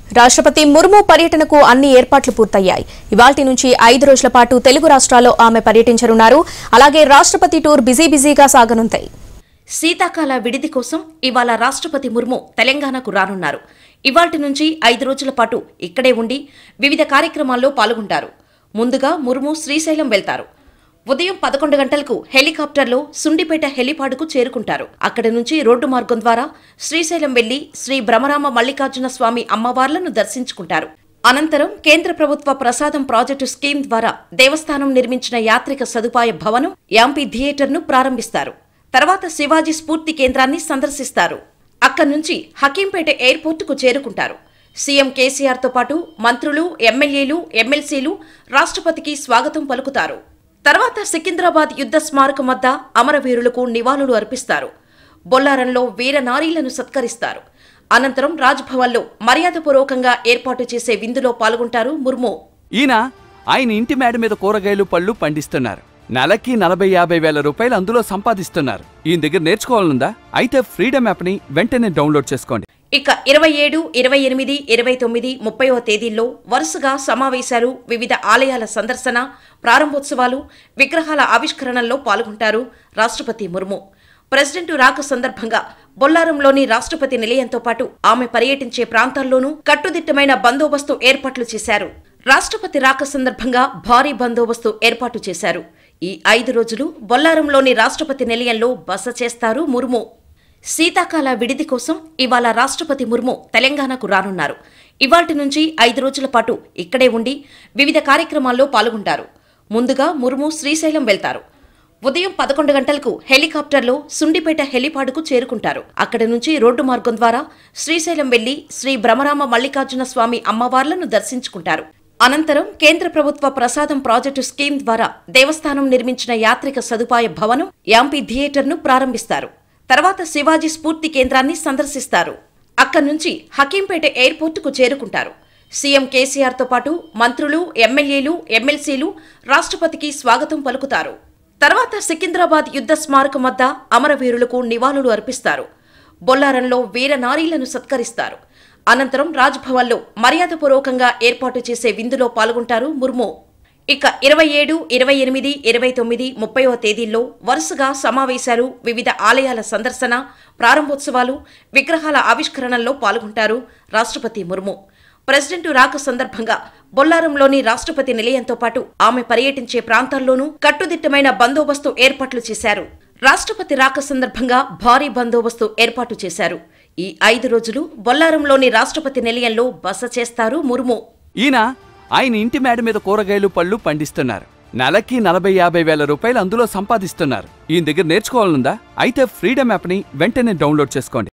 రాష్ట్రపతి ముర్ము పర్యటనకు అన్ని ఏర్పాట్లు పూర్తయ్యాయి ఇవాల్టి నుంచి ఐదు రోజుల పాటు తెలుగు రాష్ట్రాల్లో ఆమె పర్యటించనున్నారు అలాగే రాష్ట్రపతి టూర్ బిజీ బిజీగా సాగనుంటాయి శీతాకాల విడిది కోసం ఇవాళ రాష్ట్రపతి ముర్ము తెలంగాణకు రానున్నారు ఇవాల్టి నుంచి ఐదు రోజుల పాటు ఇక్కడే ఉండి వివిధ కార్యక్రమాల్లో పాల్గొంటారు ముందుగా ముర్ము శ్రీశైలం వెళ్తారు ఉదయం పదకొండు గంటలకు హెలికాప్టర్లో సుండిపేట హెలిపాడుకు చేరుకుంటారు అక్కడి నుంచి రోడ్డు మార్గం ద్వారా శ్రీశైలం వెళ్లి శ్రీ భ్రమరామ మల్లికార్జున స్వామి అమ్మవార్లను దర్శించుకుంటారు అనంతరం కేంద్ర ప్రభుత్వ ప్రసాదం ప్రాజెక్టు స్కీమ్ ద్వారా దేవస్థానం నిర్మించిన యాత్రిక సదుపాయ భవనం యాంపీ థియేటర్ను ప్రారంభిస్తారు తర్వాత శివాజీ స్ఫూర్తి కేంద్రాన్ని సందర్శిస్తారు అక్కడి నుంచి హకీంపేట ఎయిర్పోర్టుకు చేరుకుంటారు సీఎం కేసీఆర్తో పాటు మంత్రులు ఎమ్మెల్యేలు ఎమ్మెల్సీలు రాష్ట్రపతికి స్వాగతం పలుకుతారు తర్వాత సికింద్రాబాద్ యుద్ధ స్మారకం వద్ద అమరవీరులకు నివాళులు అర్పిస్తారు బొల్లారంలో వీర నారీలను సత్కరిస్తారు అనంతరం రాజ్భవన్లో మర్యాదపూర్వకంగా ఏర్పాటు చేసే విందులో పాల్గొంటారు ముర్ము ఈయన ఆయన ఇంటి మేడ మీద కూరగాయలు పళ్ళు పండిస్తున్నారు నెలకి నలభై యాభై వేల రూపాయలు అందులో సంపాదిస్తున్నారు ఈయన దగ్గర నేర్చుకోవాలనుందా అయితే ఫ్రీడమ్ యాప్ని వెంటనే డౌన్లోడ్ చేసుకోండి ఇక ఇరవై ఏడు ఇరవై ఎనిమిది ఇరవై తొమ్మిది ముప్పైవ తేదీల్లో వరుసగా సమావేశాలు వివిధ ఆలయాల సందర్శన ప్రారంభోత్సవాలు విగ్రహాల ఆవిష్కరణల్లో పాల్గొంటారు రాష్ట్రపతి ముర్ము ప్రెసిడెంట్ రాక సందర్భంగా బొల్లారంలోని రాష్ట్రపతి నిలయంతో పాటు ఆమె పర్యటించే ప్రాంతాల్లోనూ కట్టుదిట్టమైన బందోబస్తు ఏర్పాట్లు చేశారు రాష్ట్రపతి రాక సందర్భంగా భారీ బందోబస్తు ఏర్పాటు చేశారు ఈ ఐదు రోజులు బొల్లారంలోని రాష్ట్రపతి నిలయంలో బస చేస్తారు ముర్ము శీతాకాల విడిది కోసం ఇవాళ రాష్ట్రపతి ముర్ము తెలంగాణకు రానున్నారు ఇవాల్టి నుంచి ఐదు రోజుల పాటు ఇక్కడే ఉండి వివిధ కార్యక్రమాల్లో పాల్గొంటారు ముందుగా ముర్ము శ్రీశైలం వెళ్తారు ఉదయం పదకొండు గంటలకు హెలికాప్టర్లో సుండిపేట హెలిపాడుకు చేరుకుంటారు అక్కడి నుంచి రోడ్డు మార్గం ద్వారా శ్రీశైలం వెళ్లి శ్రీ భ్రమరామ మల్లికార్జున స్వామి అమ్మవార్లను దర్శించుకుంటారు అనంతరం కేంద్ర ప్రభుత్వ ప్రసాదం ప్రాజెక్టు స్కీమ్ ద్వారా దేవస్థానం నిర్మించిన యాత్రిక సదుపాయ భవనం యాంపీ థియేటర్ను ప్రారంభిస్తారు తర్వాత శివాజీ స్ఫూర్తి కేంద్రాన్ని సందర్శిస్తారు అక్కడి నుంచి హకీంపేట ఎయిర్పోర్టుకు చేరుకుంటారు సీఎం కేసీఆర్తో పాటు మంత్రులు ఎమ్మెల్యేలు ఎమ్మెల్సీలు రాష్ట్రపతికి స్వాగతం పలుకుతారు తర్వాత సికింద్రాబాద్ యుద్ధ స్మారకం వద్ద అమరవీరులకు నివాళులు అర్పిస్తారు బొల్లారంలో వీర నారీలను సత్కరిస్తారు అనంతరం రాజ్భవన్లో మర్యాదపూర్వకంగా ఏర్పాటు చేసే విందులో పాల్గొంటారు ముర్ము ఇక ఇరవై ఏడు ఇరవై ఎనిమిది ఇరవై తొమ్మిది ముప్పైవ తేదీల్లో వరుసగా సమావేశాలు వివిధ ఆలయాల సందర్శన ప్రారంభోత్సవాలు విగ్రహాల ఆవిష్కరణల్లో పాల్గొంటారు రాష్ట్రపతి ముర్ము ప్రెసిడెంట్ రాక సందర్భంగా బొల్లారంలోని రాష్ట్రపతి నిలయంతో పాటు ఆమె పర్యటించే ప్రాంతాల్లోనూ కట్టుదిట్టమైన బందోబస్తు ఏర్పాట్లు చేశారు రాష్ట్రపతి రాక సందర్భంగా భారీ బందోబస్తు ఏర్పాటు చేశారు ఈ ఐదు రోజులు బొల్లారంలోని రాష్ట్రపతి నిలయంలో బస చేస్తారు ముర్ము ఈయన ఆయన ఇంటి మేడ మీద కూరగాయలు పళ్ళు పండిస్తున్నారు నెలకి నలభై యాభై వేల రూపాయలు అందులో సంపాదిస్తున్నారు ఈయన దగ్గర నేర్చుకోవాలనుందా అయితే ఫ్రీడమ్ యాప్ని వెంటనే డౌన్లోడ్ చేసుకోండి